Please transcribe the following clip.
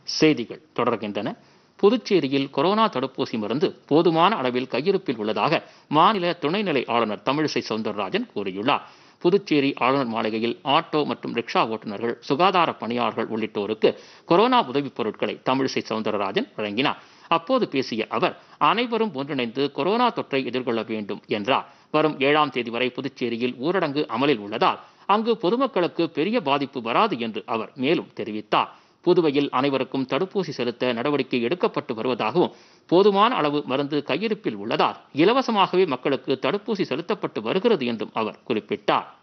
செய்திகள் தொடர்கின்றன புதுச்சேரியில் கொரோனா தடுப்பூசி மருந்து போதுமான அளவில் கையிருப்பில் உள்ளதாக மாநில துணைநிலை ஆளுநர் தமிழிசை சவுந்தரராஜன் கூறியுள்ளார் புதுச்சேரி ஆளுநர் மாளிகையில் ஆட்டோ மற்றும் ரிக்ஷா ஓட்டுநர்கள் சுகாதார பணியாளர்கள் உள்ளிட்டோருக்கு கொரோனா உதவிப் பொருட்களை தமிழிசை சவுந்தரராஜன் வழங்கினார் அப்போது பேசிய அவர் அனைவரும் ஒன்றிணைந்து கொரோனா தொற்றை எதிர்கொள்ள வேண்டும் என்றார் வரும் ஏழாம் தேதி வரை புதுச்சேரியில் ஊரடங்கு அமலில் உள்ளதால் அங்கு பொதுமக்களுக்கு பெரிய பாதிப்பு வராது என்று அவர் மேலும் தெரிவித்தார் புதுவையில் அனைவருக்கும் தடுப்பூசி செலுத்த நடவடிக்கை எடுக்கப்பட்டு வருவதாகவும் போதுமான அளவு மருந்து கையிருப்பில் உள்ளதால் இலவசமாகவே மக்களுக்கு தடுப்பூசி செலுத்தப்பட்டு வருகிறது என்றும் அவர் குறிப்பிட்டார்